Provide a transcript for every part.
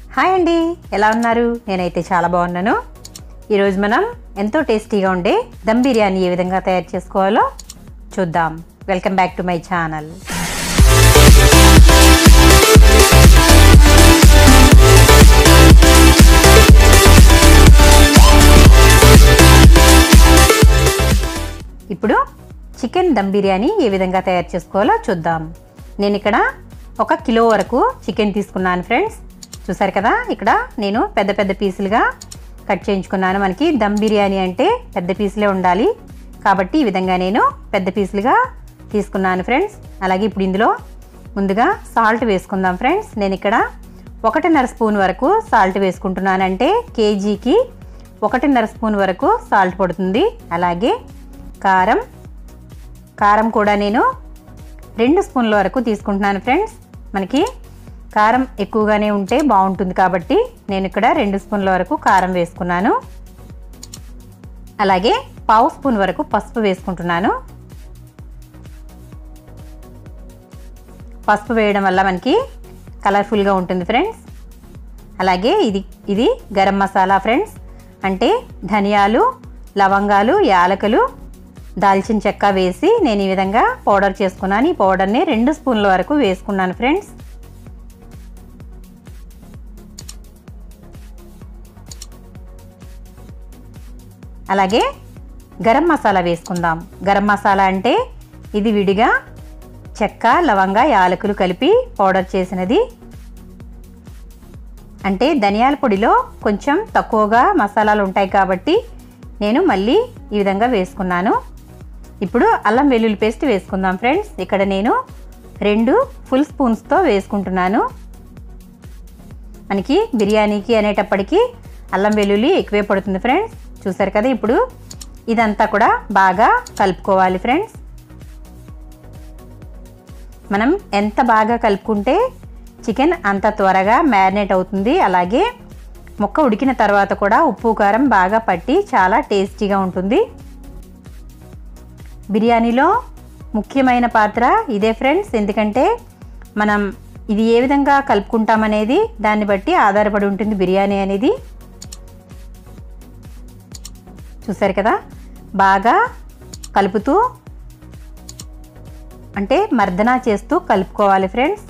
hi అండి ఎలా ఉన్నారు నేనైతే చాలా బాగున్నాను ఈరోజు మనం ఎంతో టేస్టీగా ఉండే దమ్ బిర్యానీ ఏ విధంగా తయారు చేసుకోవాలో చూద్దాం welcome back to my channel ఇప్పుడు చికెన్ దమ్ బిర్యానీ ఏ విధంగా తయారు చేసుకోవాలో చూద్దాం నేను ఇక్కడ ఒక కిలో వరకు చికెన్ తీసుకున్నాను ఫ్రెండ్స్ చూసారు కదా ఇక్కడ నేను పెద్ద పెద్ద పీసులుగా కట్ చేయించుకున్నాను మనకి దమ్ బిర్యానీ అంటే పెద్ద పీసులే ఉండాలి కాబట్టి ఈ విధంగా నేను పెద్ద పీసులుగా తీసుకున్నాను ఫ్రెండ్స్ అలాగే ఇప్పుడు ఇందులో ముందుగా సాల్ట్ వేసుకుందాం ఫ్రెండ్స్ నేను ఇక్కడ ఒకటిన్నర స్పూన్ వరకు సాల్ట్ వేసుకుంటున్నాను అంటే కేజీకి ఒకటిన్నర స్పూన్ వరకు సాల్ట్ పడుతుంది అలాగే కారం కారం కూడా నేను రెండు స్పూన్ల వరకు తీసుకుంటున్నాను ఫ్రెండ్స్ మనకి కారం ఎక్కువగానే ఉంటే బాగుంటుంది కాబట్టి నేను ఇక్కడ రెండు స్పూన్ల వరకు కారం వేసుకున్నాను అలాగే పావు స్పూన్ వరకు పసుపు వేసుకుంటున్నాను పసుపు వేయడం వల్ల మనకి కలర్ఫుల్గా ఉంటుంది ఫ్రెండ్స్ అలాగే ఇది ఇది గరం మసాలా ఫ్రెండ్స్ అంటే ధనియాలు లవంగాలు యాలకులు దాల్చిన చెక్క వేసి నేను ఈ విధంగా పౌడర్ చేసుకున్నాను ఈ పౌడర్ని రెండు స్పూన్ల వరకు వేసుకున్నాను ఫ్రెండ్స్ అలాగే గరం మసాలా వేసుకుందాం గరం మసాలా అంటే ఇది విడిగా చెక్క లవంగా యాలకులు కలిపి పౌడర్ చేసినది అంటే ధనియాల పొడిలో కొంచెం తక్కువగా మసాలాలు ఉంటాయి కాబట్టి నేను మళ్ళీ ఈ విధంగా వేసుకున్నాను ఇప్పుడు అల్లం వెల్లుల్లి పేస్ట్ వేసుకుందాం ఫ్రెండ్స్ ఇక్కడ నేను రెండు ఫుల్ స్పూన్స్తో వేసుకుంటున్నాను మనకి బిర్యానీకి అనేటప్పటికీ అల్లం వెల్లుల్లి ఎక్కువే పడుతుంది ఫ్రెండ్స్ చూసారు కదా ఇప్పుడు ఇదంతా కూడా బాగా కలుపుకోవాలి ఫ్రెండ్స్ మనం ఎంత బాగా కలుపుకుంటే చికెన్ అంత త్వరగా మ్యారినేట్ అవుతుంది అలాగే ముక్క ఉడికిన తర్వాత కూడా ఉప్పు కారం బాగా పట్టి చాలా టేస్టీగా ఉంటుంది బిర్యానీలో ముఖ్యమైన పాత్ర ఇదే ఫ్రెండ్స్ ఎందుకంటే మనం ఇది ఏ విధంగా కలుపుకుంటామనేది దాన్ని బట్టి ఆధారపడి ఉంటుంది బిర్యానీ అనేది చూసారు కదా బాగా కలుపుతూ అంటే మర్దన చేస్తూ కలుపుకోవాలి ఫ్రెండ్స్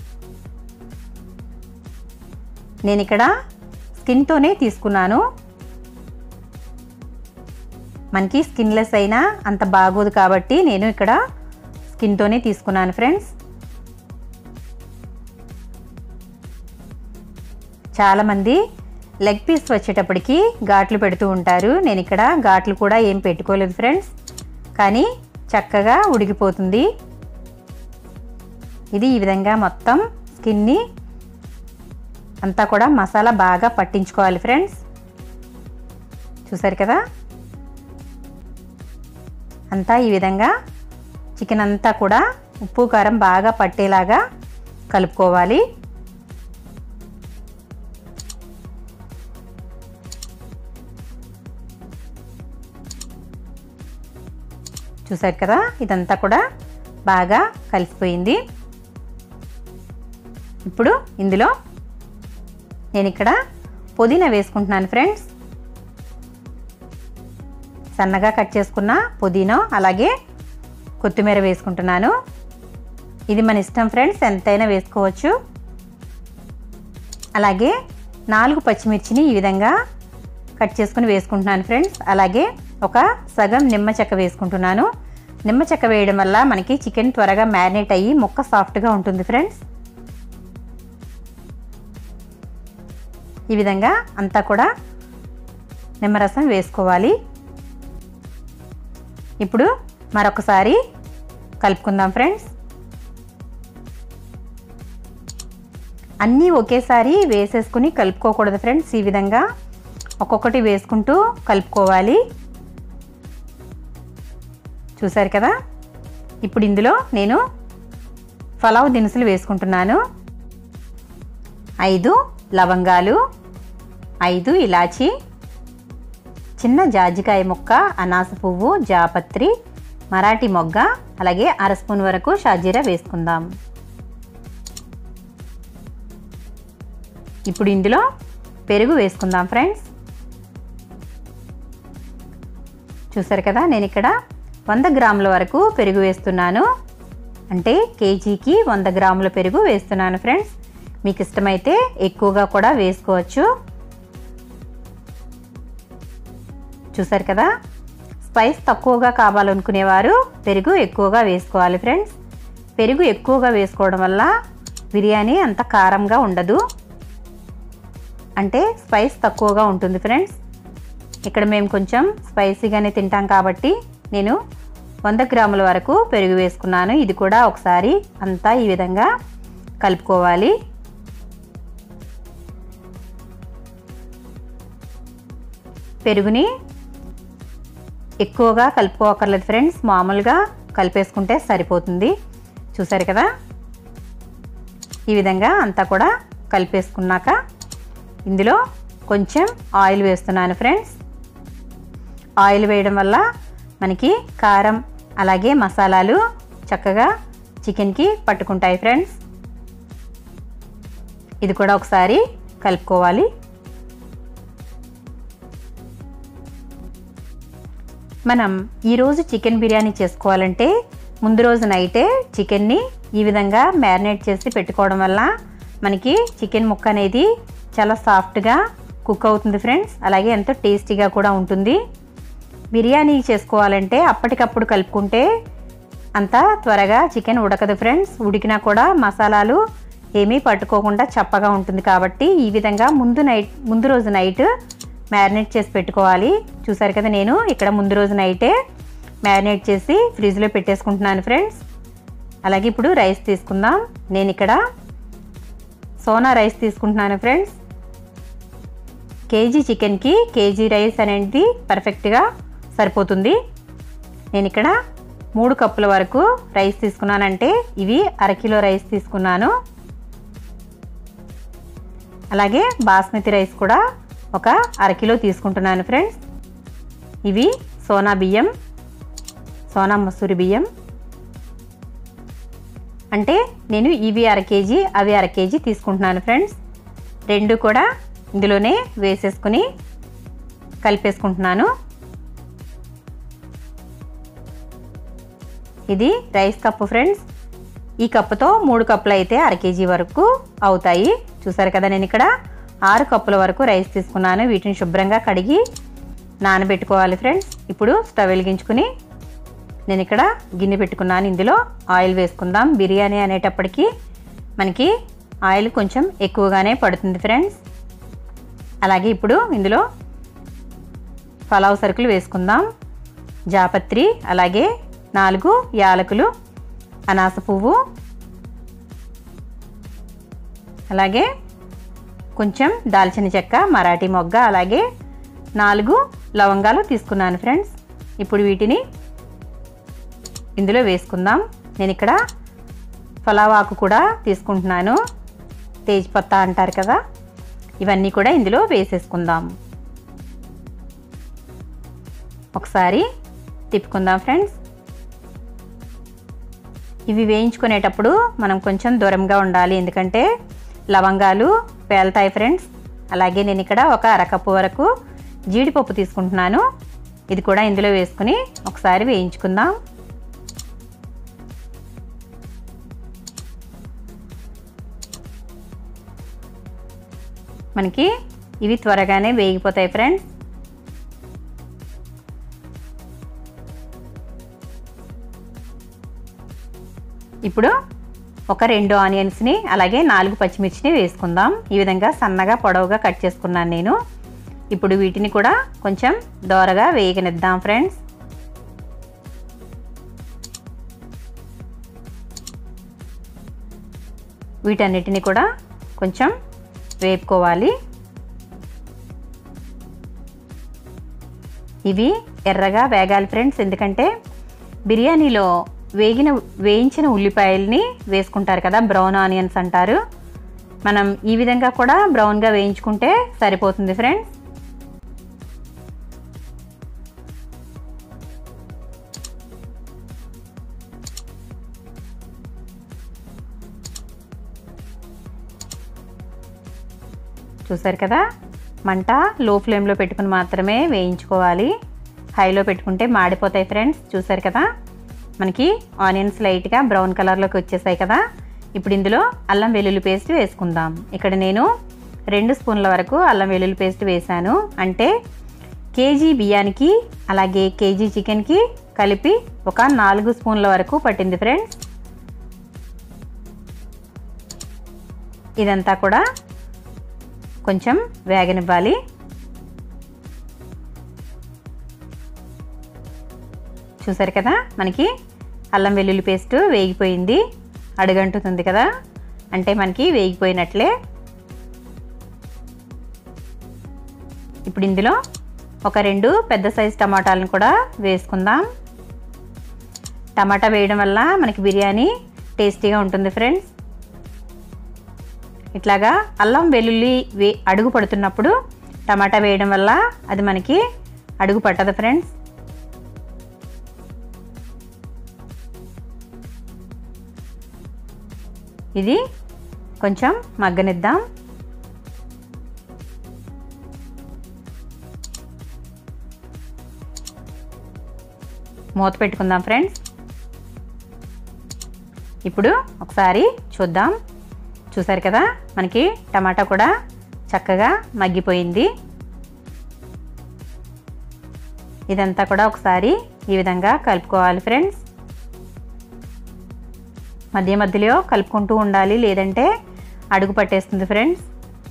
నేను ఇక్కడ స్కిన్తోనే తీసుకున్నాను మనకి స్కిన్లెస్ అయినా అంత బాగోదు కాబట్టి నేను ఇక్కడ స్కిన్తోనే తీసుకున్నాను ఫ్రెండ్స్ చాలామంది లెగ్ పీస్ వచ్చేటప్పటికి ఘాట్లు పెడుతూ ఉంటారు నేను ఇక్కడ ఘాట్లు కూడా ఏం పెట్టుకోలేదు ఫ్రెండ్స్ కానీ చక్కగా ఉడికిపోతుంది ఇది ఈ విధంగా మొత్తం స్కిన్ని అంతా కూడా మసాలా బాగా పట్టించుకోవాలి ఫ్రెండ్స్ చూసారు కదా అంతా ఈ విధంగా చికెన్ అంతా కూడా ఉప్పు కారం బాగా పట్టేలాగా కలుపుకోవాలి చూసారు కదా ఇదంతా కూడా బాగా కలిసిపోయింది ఇప్పుడు ఇందులో నేను ఇక్కడ పుదీనా వేసుకుంటున్నాను ఫ్రెండ్స్ సన్నగా కట్ చేసుకున్న పుదీనా అలాగే కొత్తిమీర వేసుకుంటున్నాను ఇది మన ఇష్టం ఫ్రెండ్స్ ఎంతైనా వేసుకోవచ్చు అలాగే నాలుగు పచ్చిమిర్చిని ఈ విధంగా కట్ చేసుకుని వేసుకుంటున్నాను ఫ్రెండ్స్ అలాగే ఒక సగం నిమ్మ చెక్క వేసుకుంటున్నాను నిమ్మ చెక్క వేయడం వల్ల మనకి చికెన్ త్వరగా మ్యారినేట్ అయ్యి ముక్క సాఫ్ట్గా ఉంటుంది ఫ్రెండ్స్ ఈ విధంగా అంతా కూడా నిమ్మరసం వేసుకోవాలి ఇప్పుడు మరొకసారి కలుపుకుందాం ఫ్రెండ్స్ అన్నీ ఒకేసారి వేసేసుకుని కలుపుకోకూడదు ఫ్రెండ్స్ ఈ విధంగా ఒక్కొక్కటి వేసుకుంటూ కలుపుకోవాలి చూసారు కదా ఇప్పుడు ఇందులో నేను పలావ్ దినుసులు వేసుకుంటున్నాను ఐదు లవంగాలు ఐదు ఇలాచి చిన్న జాజికాయ ముక్క అనాస పువ్వు జాపత్రి మరాఠీ మొగ్గ అలాగే అర స్పూన్ వరకు షాజీరా వేసుకుందాం ఇప్పుడు ఇందులో పెరుగు వేసుకుందాం ఫ్రెండ్స్ చూసారు కదా నేను ఇక్కడ వంద గ్రాముల వరకు పెరుగు వేస్తున్నాను అంటే కేజీకి వంద గ్రాముల పెరుగు వేస్తున్నాను ఫ్రెండ్స్ మీకు ఇష్టమైతే ఎక్కువగా కూడా వేసుకోవచ్చు చూసారు కదా స్పైస్ తక్కువగా కావాలనుకునేవారు పెరుగు ఎక్కువగా వేసుకోవాలి ఫ్రెండ్స్ పెరుగు ఎక్కువగా వేసుకోవడం వల్ల బిర్యానీ అంత కారంగా ఉండదు అంటే స్పైస్ తక్కువగా ఉంటుంది ఫ్రెండ్స్ ఇక్కడ మేము కొంచెం స్పైసీగానే తింటాం కాబట్టి నేను వంద గ్రాముల వరకు పెరుగు వేసుకున్నాను ఇది కూడా ఒకసారి అంతా ఈ విధంగా కలుపుకోవాలి పెరుగుని ఎక్కువగా కలుపుకోకర్లేదు ఫ్రెండ్స్ మామూలుగా కలిపేసుకుంటే సరిపోతుంది చూసారు కదా ఈ విధంగా అంతా కూడా కలిపేసుకున్నాక ఇందులో కొంచెం ఆయిల్ వేస్తున్నాను ఫ్రెండ్స్ ఆయిల్ వేయడం వల్ల మనకి కారం అలాగే మసాలాలు చక్కగా చికెన్కి పట్టుకుంటాయి ఫ్రెండ్స్ ఇది కూడా ఒకసారి కలుపుకోవాలి మనం ఈరోజు చికెన్ బిర్యానీ చేసుకోవాలంటే ముందు రోజు నైటే చికెన్ని ఈ విధంగా మ్యారినేట్ చేసి పెట్టుకోవడం వల్ల మనకి చికెన్ ముక్క అనేది చాలా సాఫ్ట్గా కుక్ అవుతుంది ఫ్రెండ్స్ అలాగే ఎంతో టేస్టీగా కూడా ఉంటుంది బిర్యానీ చేసుకోవాలంటే అప్పటికప్పుడు కలుపుకుంటే అంత త్వరగా చికెన్ ఉడకదు ఫ్రెండ్స్ ఉడికినా కూడా మసాలాలు ఏమీ పట్టుకోకుండా చప్పగా ఉంటుంది కాబట్టి ఈ విధంగా ముందు నైట్ ముందు రోజు నైట్ మ్యారినేట్ చేసి పెట్టుకోవాలి చూసారు కదా నేను ఇక్కడ ముందు రోజు నైటే మ్యారినేట్ చేసి ఫ్రిడ్జ్లో పెట్టేసుకుంటున్నాను ఫ్రెండ్స్ అలాగే ఇప్పుడు రైస్ తీసుకుందాం నేను ఇక్కడ సోనా రైస్ తీసుకుంటున్నాను ఫ్రెండ్స్ కేజీ చికెన్కి కేజీ రైస్ అనేది పర్ఫెక్ట్గా సరిపోతుంది నేను ఇక్కడ మూడు కప్పుల వరకు రైస్ తీసుకున్నానంటే ఇవి అరకిలో రైస్ తీసుకున్నాను అలాగే బాస్మతి రైస్ కూడా ఒక అరకిలో తీసుకుంటున్నాను ఫ్రెండ్స్ ఇవి సోనా బియ్యం సోనా మసూరి బియ్యం అంటే నేను ఇవి అర కేజీ అవి అర కేజీ తీసుకుంటున్నాను ఫ్రెండ్స్ రెండు కూడా ఇందులోనే వేసేసుకుని కలిపేసుకుంటున్నాను ఇది రైస్ కప్పు ఫ్రెండ్స్ ఈ కప్పుతో మూడు కప్పులు అయితే అర కేజీ వరకు అవుతాయి చూసారు కదా నేను ఇక్కడ ఆరు కప్పుల వరకు రైస్ తీసుకున్నాను వీటిని శుభ్రంగా కడిగి నానబెట్టుకోవాలి ఫ్రెండ్స్ ఇప్పుడు స్టవ్ వెలిగించుకుని నేను ఇక్కడ గిన్నె పెట్టుకున్నాను ఇందులో ఆయిల్ వేసుకుందాం బిర్యానీ అనేటప్పటికి మనకి ఆయిల్ కొంచెం ఎక్కువగానే పడుతుంది ఫ్రెండ్స్ అలాగే ఇప్పుడు ఇందులో పలావ్ సరుకులు వేసుకుందాం జాపత్రి అలాగే నాలుగు యాలకులు అనాస పువ్వు అలాగే కొంచెం దాల్చిన చెక్క మరాఠీ మొగ్గ అలాగే నాలుగు లవంగాలు తీసుకున్నాను ఫ్రెండ్స్ ఇప్పుడు వీటిని ఇందులో వేసుకుందాం నేను ఇక్కడ పలావ్ ఆకు కూడా తీసుకుంటున్నాను తేజ్పత్తా అంటారు కదా ఇవన్నీ కూడా ఇందులో వేసేసుకుందాం ఒకసారి తిప్పుకుందాం ఫ్రెండ్స్ ఇవి వేయించుకునేటప్పుడు మనం కొంచెం దూరంగా ఉండాలి ఎందుకంటే లవంగాలు పేలుతాయి ఫ్రెండ్స్ అలాగే నేను ఇక్కడ ఒక అరకప్పు వరకు జీడిపప్పు తీసుకుంటున్నాను ఇది కూడా ఇందులో వేసుకుని ఒకసారి వేయించుకుందాం మనకి ఇవి త్వరగానే వేగిపోతాయి ఫ్రెండ్స్ ఇప్పుడు ఒక రెండు ఆనియన్స్ని అలాగే నాలుగు పచ్చిమిర్చిని వేసుకుందాం ఈ విధంగా సన్నగా పొడవుగా కట్ చేసుకున్నాను నేను ఇప్పుడు వీటిని కూడా కొంచెం దోరగా వేయగనిద్దాం ఫ్రెండ్స్ వీటన్నిటిని కూడా కొంచెం వేపుకోవాలి ఇవి ఎర్రగా వేగాలి ఫ్రెండ్స్ ఎందుకంటే బిర్యానీలో వేగిన వేయించిన ఉల్లిపాయల్ని వేసుకుంటారు కదా బ్రౌన్ ఆనియన్స్ అంటారు మనం ఈ విధంగా కూడా బ్రౌన్గా వేయించుకుంటే సరిపోతుంది ఫ్రెండ్స్ చూసారు కదా మంట లో ఫ్లేమ్లో పెట్టుకుని మాత్రమే వేయించుకోవాలి హైలో పెట్టుకుంటే మాడిపోతాయి ఫ్రెండ్స్ చూసారు కదా మనకి ఆనియన్స్ లైట్గా బ్రౌన్ కలర్లోకి వచ్చేసాయి కదా ఇప్పుడు ఇందులో అల్లం వెల్లుల్లి పేస్ట్ వేసుకుందాం ఇక్కడ నేను రెండు స్పూన్ల వరకు అల్లం వెల్లుల్లి పేస్ట్ వేశాను అంటే కేజీ బియ్యానికి అలాగే కేజీ చికెన్కి కలిపి ఒక నాలుగు స్పూన్ల వరకు పట్టింది ఫ్రెండ్స్ ఇదంతా కూడా కొంచెం వేగనివ్వాలి చూసారు కదా మనకి అల్లం వెల్లుల్లి పేస్ట్ వేగిపోయింది అడుగంటుతుంది కదా అంటే మనకి వేగిపోయినట్లే ఇప్పుడు ఇందులో ఒక రెండు పెద్ద సైజు టమాటాలను కూడా వేసుకుందాం టమాటా వేయడం వల్ల మనకి బిర్యానీ టేస్టీగా ఉంటుంది ఫ్రెండ్స్ ఇట్లాగా అల్లం వెల్లుల్లి వే అడుగు పడుతున్నప్పుడు టమాటా వేయడం వల్ల అది మనకి అడుగు పట్టదు ఫ్రెండ్స్ ఇది కొంచెం మగ్గనిద్దాం మూత పెట్టుకుందాం ఫ్రెండ్స్ ఇప్పుడు ఒకసారి చూద్దాం చూసారు కదా మనకి టమాటా కూడా చక్కగా మగ్గిపోయింది ఇదంతా కూడా ఒకసారి ఈ విధంగా కలుపుకోవాలి ఫ్రెండ్స్ మధ్య మధ్యలో కలుపుకుంటూ ఉండాలి లేదంటే అడుగు పట్టేస్తుంది ఫ్రెండ్స్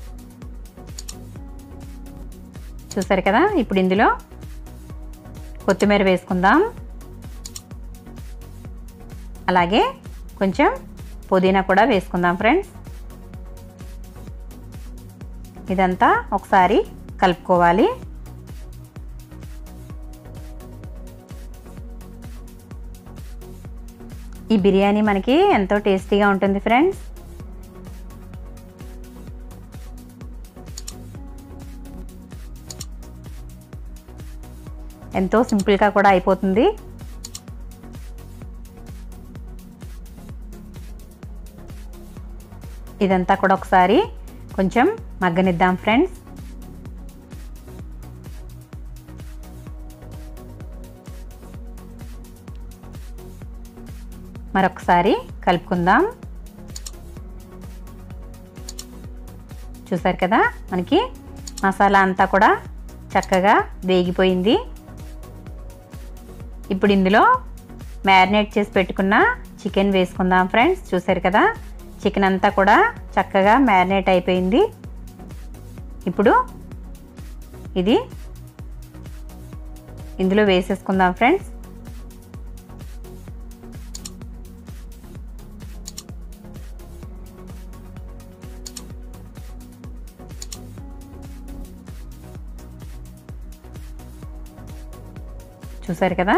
చూసారు కదా ఇప్పుడు ఇందులో కొత్తిమీర వేసుకుందాం అలాగే కొంచెం పుదీనా కూడా వేసుకుందాం ఫ్రెండ్స్ ఇదంతా ఒకసారి కలుపుకోవాలి ఈ బిర్యానీ మనకి ఎంతో టేస్టీగా ఉంటుంది ఫ్రెండ్స్ ఎంతో సింపుల్గా కూడా అయిపోతుంది ఇదంతా కూడా ఒకసారి కొంచెం మగ్గనిద్దాం ఫ్రెండ్స్ మరొకసారి కలుపుకుందాం చూసారు కదా మనకి మసాలా అంతా కూడా చక్కగా వేగిపోయింది ఇప్పుడు ఇందులో మ్యారినేట్ చేసి పెట్టుకున్న చికెన్ వేసుకుందాం ఫ్రెండ్స్ చూసారు కదా చికెన్ అంతా కూడా చక్కగా మ్యారినేట్ అయిపోయింది ఇప్పుడు ఇది ఇందులో వేసేసుకుందాం ఫ్రెండ్స్ చూసారు కదా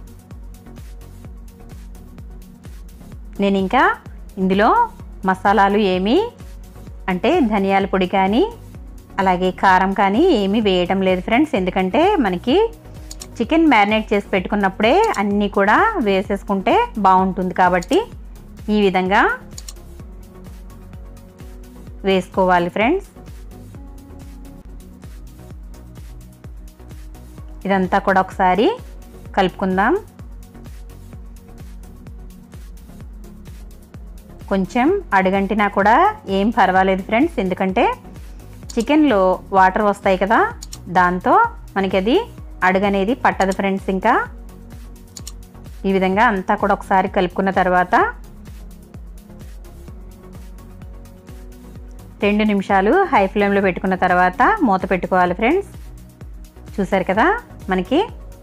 నేను ఇంకా ఇందులో మసాలాలు ఏమీ అంటే ధనియాల పొడి కానీ అలాగే కారం కానీ ఏమీ వేయటం లేదు ఫ్రెండ్స్ ఎందుకంటే మనకి చికెన్ మ్యారినేట్ చేసి పెట్టుకున్నప్పుడే అన్నీ కూడా వేసేసుకుంటే బాగుంటుంది కాబట్టి ఈ విధంగా వేసుకోవాలి ఫ్రెండ్స్ ఇదంతా కూడా ఒకసారి కలుపుకుందాం కొంచెం అడుగంటినా కూడా ఏం పర్వాలేదు ఫ్రెండ్స్ ఎందుకంటే చికెన్లో వాటర్ వస్తాయి కదా దాంతో మనకి అది అడుగనేది పట్టదు ఫ్రెండ్స్ ఇంకా ఈ విధంగా అంతా కూడా ఒకసారి కలుపుకున్న తర్వాత రెండు నిమిషాలు హై ఫ్లేమ్లో పెట్టుకున్న తర్వాత మూత పెట్టుకోవాలి ఫ్రెండ్స్ చూసారు కదా మనకి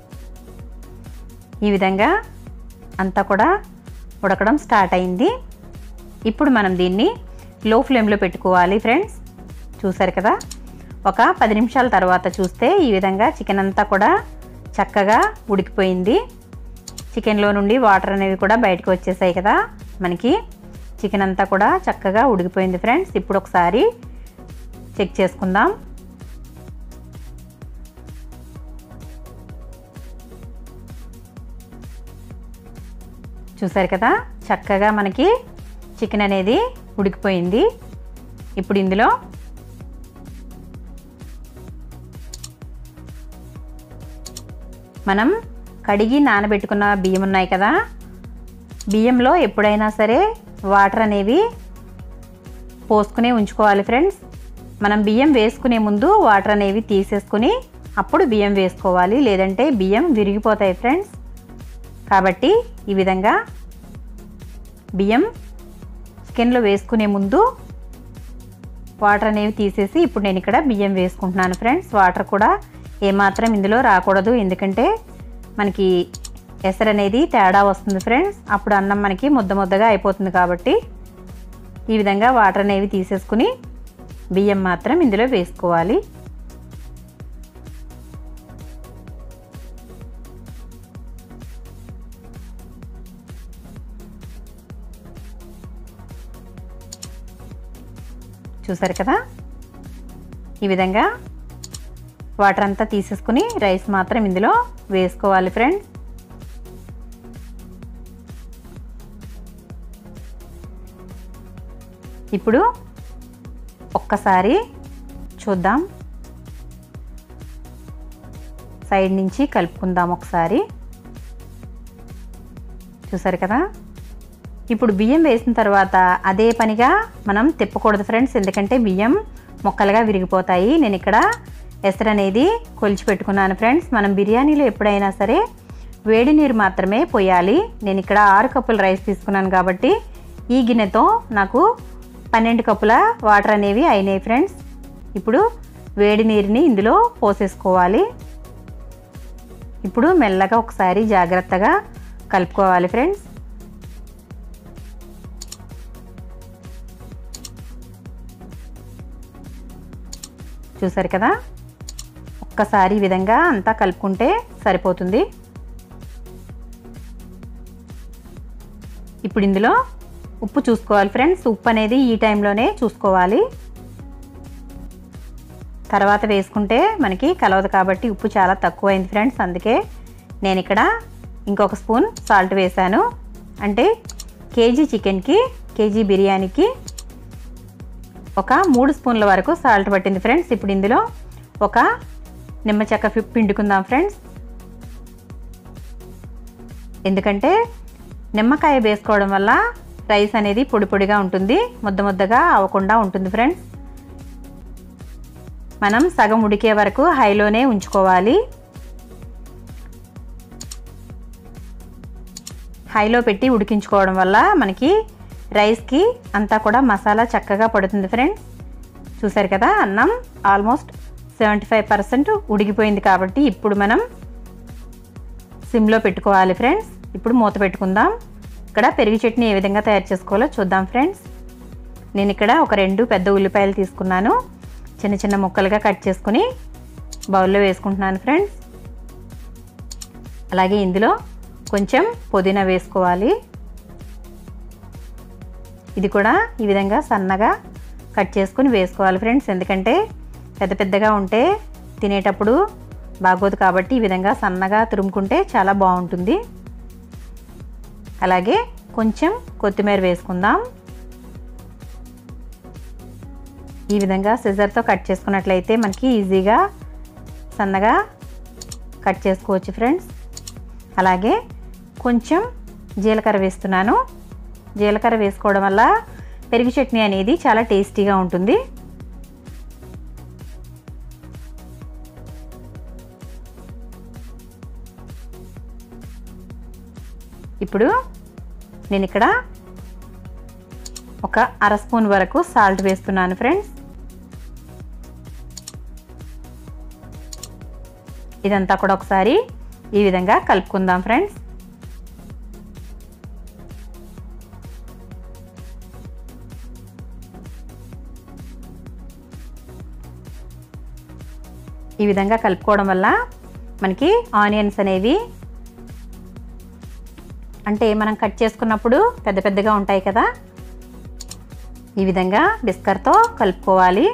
ఈ విధంగా అంతా కూడా ఉడకడం స్టార్ట్ అయింది ఇప్పుడు మనం దీన్ని లో ఫ్లేమ్లో పెట్టుకోవాలి ఫ్రెండ్స్ చూసారు కదా ఒక పది నిమిషాల తర్వాత చూస్తే ఈ విధంగా చికెన్ అంతా కూడా చక్కగా ఉడికిపోయింది చికెన్లో నుండి వాటర్ అనేవి కూడా బయటకు వచ్చేసాయి కదా మనకి చికెన్ అంతా కూడా చక్కగా ఉడికిపోయింది ఫ్రెండ్స్ ఇప్పుడు ఒకసారి చెక్ చేసుకుందాం చూసారు కదా చక్కగా మనకి చికెన్ అనేది ఉడికిపోయింది ఇప్పుడు ఇందులో మనం కడిగి నానబెట్టుకున్న బియ్యం ఉన్నాయి కదా బియ్యంలో ఎప్పుడైనా సరే వాటర్ అనేవి పోసుకునే ఉంచుకోవాలి ఫ్రెండ్స్ మనం బియ్యం వేసుకునే ముందు వాటర్ అనేవి తీసేసుకుని అప్పుడు బియ్యం వేసుకోవాలి లేదంటే బియ్యం విరిగిపోతాయి ఫ్రెండ్స్ కాబట్టి ఈ విధంగా బియ్యం చికెన్లో వేసుకునే ముందు వాటర్ అనేవి తీసేసి ఇప్పుడు నేను ఇక్కడ బియ్యం వేసుకుంటున్నాను ఫ్రెండ్స్ వాటర్ కూడా ఏమాత్రం ఇందులో రాకూడదు ఎందుకంటే మనకి ఎసరు అనేది తేడా వస్తుంది ఫ్రెండ్స్ అప్పుడు అన్నం మనకి ముద్ద ముద్దగా అయిపోతుంది కాబట్టి ఈ విధంగా వాటర్ అనేవి తీసేసుకుని బియ్యం మాత్రం ఇందులో వేసుకోవాలి చూసారు కదా ఈ విధంగా వాటర్ అంతా తీసేసుకుని రైస్ మాత్రం ఇందులో వేసుకోవాలి ఫ్రెండ్స్ ఇప్పుడు ఒక్కసారి చూద్దాం సైడ్ నుంచి కలుపుకుందాం ఒకసారి చూసారు కదా ఇప్పుడు బియ్యం వేసిన తర్వాత అదే పనిగా మనం తిప్పకూడదు ఫ్రెండ్స్ ఎందుకంటే బియ్యం మొక్కలుగా విరిగిపోతాయి నేను ఇక్కడ ఎసరు అనేది కొలిచి పెట్టుకున్నాను ఫ్రెండ్స్ మనం బిర్యానీలో ఎప్పుడైనా సరే వేడి నీరు మాత్రమే పోయాలి నేను ఇక్కడ ఆరు కప్పుల రైస్ తీసుకున్నాను కాబట్టి ఈ గిన్నెతో నాకు పన్నెండు కప్పుల వాటర్ అనేవి అయినాయి ఫ్రెండ్స్ ఇప్పుడు వేడి నీరుని ఇందులో పోసేసుకోవాలి ఇప్పుడు మెల్లగా ఒకసారి జాగ్రత్తగా కలుపుకోవాలి ఫ్రెండ్స్ చూసారు కదా ఒక్కసారి ఈ విధంగా అంతా కలుపుకుంటే సరిపోతుంది ఇప్పుడు ఇందులో ఉప్పు చూసుకోవాలి ఫ్రెండ్స్ ఉప్పు అనేది ఈ టైంలోనే చూసుకోవాలి తర్వాత వేసుకుంటే మనకి కలవదు కాబట్టి ఉప్పు చాలా తక్కువైంది ఫ్రెండ్స్ అందుకే నేను ఇక్కడ ఇంకొక స్పూన్ సాల్ట్ వేశాను అంటే కేజీ చికెన్కి కేజీ బిర్యానీకి ఒక మూడు స్పూన్ల వరకు సాల్ట్ పట్టింది ఫ్రెండ్స్ ఇప్పుడు ఇందులో ఒక నిమ్మ చెక్క ఫి- పిండుకుందాం ఫ్రెండ్స్ ఎందుకంటే నిమ్మకాయ వేసుకోవడం వల్ల రైస్ అనేది పొడి పొడిగా ఉంటుంది ముద్ద ముద్దగా అవ్వకుండా ఉంటుంది ఫ్రెండ్స్ మనం సగం ఉడికే వరకు హైలోనే ఉంచుకోవాలి హైలో పెట్టి ఉడికించుకోవడం వల్ల మనకి రైస్కి అంతా కూడా మసాలా చక్కగా పడుతుంది ఫ్రెండ్స్ చూసారు కదా అన్నం ఆల్మోస్ట్ సెవెంటీ ఫైవ్ పర్సెంట్ ఉడికిపోయింది కాబట్టి ఇప్పుడు మనం సిమ్లో పెట్టుకోవాలి ఫ్రెండ్స్ ఇప్పుడు మూత పెట్టుకుందాం ఇక్కడ పెరుగు చట్నీ ఏ విధంగా తయారు చేసుకోవాలో చూద్దాం ఫ్రెండ్స్ నేను ఇక్కడ ఒక రెండు పెద్ద ఉల్లిపాయలు తీసుకున్నాను చిన్న చిన్న ముక్కలుగా కట్ చేసుకుని బౌల్లో వేసుకుంటున్నాను ఫ్రెండ్స్ అలాగే ఇందులో కొంచెం పుదీనా వేసుకోవాలి ఇది కూడా ఈ విధంగా సన్నగా కట్ చేసుకుని వేసుకోవాలి ఫ్రెండ్స్ ఎందుకంటే పెద్ద పెద్దగా ఉంటే తినేటప్పుడు బాగోదు కాబట్టి ఈ విధంగా సన్నగా తురుముకుంటే చాలా బాగుంటుంది అలాగే కొంచెం కొత్తిమీర వేసుకుందాం ఈ విధంగా సిజర్తో కట్ చేసుకున్నట్లయితే మనకి ఈజీగా సన్నగా కట్ చేసుకోవచ్చు ఫ్రెండ్స్ అలాగే కొంచెం జీలకర్ర వేస్తున్నాను జీలకర్ర వేసుకోవడం వల్ల పెరుగు చట్నీ అనేది చాలా టేస్టీగా ఉంటుంది ఇప్పుడు నేను ఇక్కడ ఒక అర స్పూన్ వరకు సాల్ట్ వేస్తున్నాను ఫ్రెండ్స్ ఇదంతా కూడా ఒకసారి ఈ విధంగా కలుపుకుందాం ఫ్రెండ్స్ ఈ విధంగా కలుపుకోవడం వల్ల మనకి ఆనియన్స్ అనేవి అంటే మనం కట్ చేసుకున్నప్పుడు పెద్ద పెద్దగా ఉంటాయి కదా ఈ విధంగా బిస్కర్తో కలుపుకోవాలి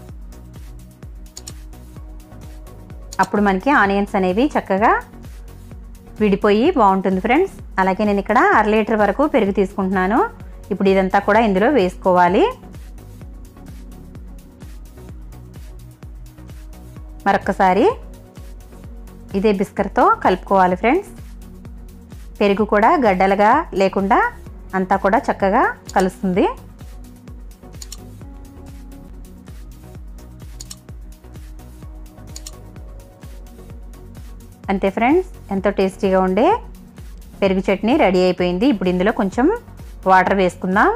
అప్పుడు మనకి ఆనియన్స్ అనేవి చక్కగా విడిపోయి బాగుంటుంది ఫ్రెండ్స్ అలాగే నేను ఇక్కడ అర లీటర్ వరకు పెరుగు తీసుకుంటున్నాను ఇప్పుడు ఇదంతా కూడా ఇందులో వేసుకోవాలి మరొకసారి ఇదే బిస్కర్తో కలుపుకోవాలి ఫ్రెండ్స్ పెరుగు కూడా గడ్డలుగా లేకుండా అంతా కూడా చక్కగా కలుస్తుంది అంతే ఫ్రెండ్స్ ఎంతో టేస్టీగా ఉండే పెరుగు చట్నీ రెడీ అయిపోయింది ఇప్పుడు ఇందులో కొంచెం వాటర్ వేసుకుందాం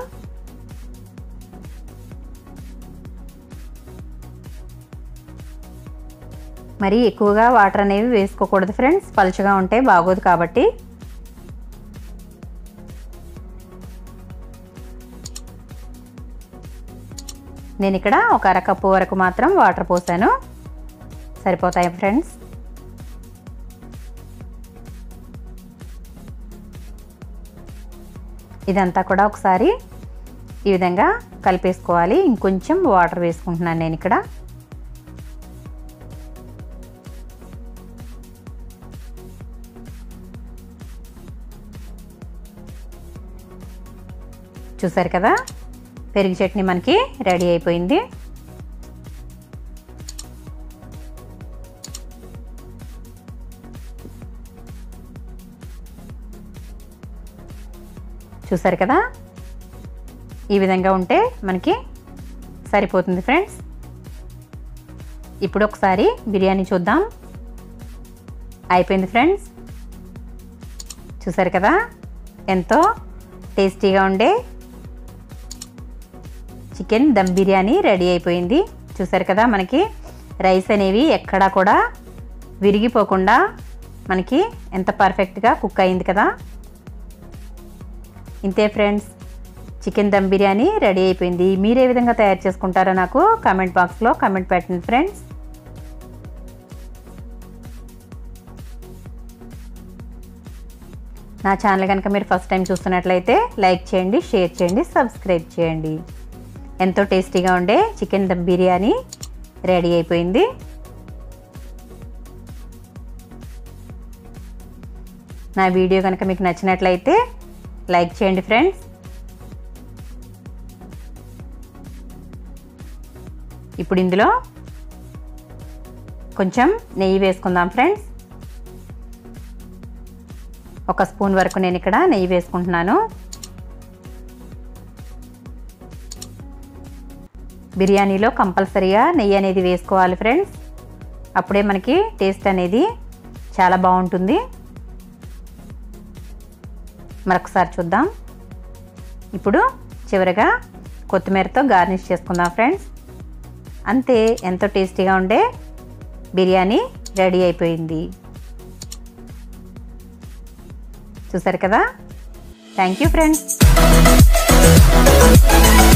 మరి ఎక్కువగా వాటర్ అనేవి వేసుకోకూడదు ఫ్రెండ్స్ పలుచగా ఉంటే బాగోదు కాబట్టి నేను ఇక్కడ ఒక అరకప్పు వరకు మాత్రం వాటర్ పోసాను సరిపోతాయి ఫ్రెండ్స్ ఇదంతా కూడా ఒకసారి ఈ విధంగా కలిపేసుకోవాలి ఇంకొంచెం వాటర్ వేసుకుంటున్నాను నేను ఇక్కడ చూసారు కదా పెరుగు చట్నీ మనకి రెడీ అయిపోయింది చూసారు కదా ఈ విధంగా ఉంటే మనకి సరిపోతుంది ఫ్రెండ్స్ ఇప్పుడు ఒకసారి బిర్యానీ చూద్దాం అయిపోయింది ఫ్రెండ్స్ చూసారు కదా ఎంతో టేస్టీగా ఉండే చికెన్ దమ్ బిర్యానీ రెడీ అయిపోయింది చూసారు కదా మనకి రైస్ అనేవి ఎక్కడా కూడా విరిగిపోకుండా మనకి ఎంత పర్ఫెక్ట్గా కుక్ అయింది కదా ఇంతే friends chicken dum biryani ready అయిపోయింది మీరు ఏ విధంగా తయారు చేసుకుంటారో నాకు కామెంట్ బాక్స్లో కామెంట్ పెట్టండి ఫ్రెండ్స్ నా ఛానల్ కనుక మీరు ఫస్ట్ టైం చూస్తున్నట్లయితే లైక్ చేయండి షేర్ చేయండి సబ్స్క్రైబ్ చేయండి ఎంతో టేస్టీగా ఉండే చికెన్ దమ్ బిర్యానీ రెడీ అయిపోయింది నా వీడియో కనుక మీకు నచ్చినట్లయితే లైక్ చేయండి ఫ్రెండ్స్ ఇప్పుడు ఇందులో కొంచెం నెయ్యి వేసుకుందాం ఫ్రెండ్స్ ఒక స్పూన్ వరకు నేను ఇక్కడ నెయ్యి వేసుకుంటున్నాను బిర్యానీలో కంపల్సరీగా నెయ్యి అనేది వేసుకోవాలి ఫ్రెండ్స్ అప్పుడే మనకి టేస్ట్ అనేది చాలా బాగుంటుంది మరొకసారి చూద్దాం ఇప్పుడు చివరిగా కొత్తిమీరతో గార్నిష్ చేసుకుందాం ఫ్రెండ్స్ అంతే ఎంతో టేస్టీగా ఉండే బిర్యానీ రెడీ అయిపోయింది చూసారు కదా థ్యాంక్ యూ ఫ్రెండ్స్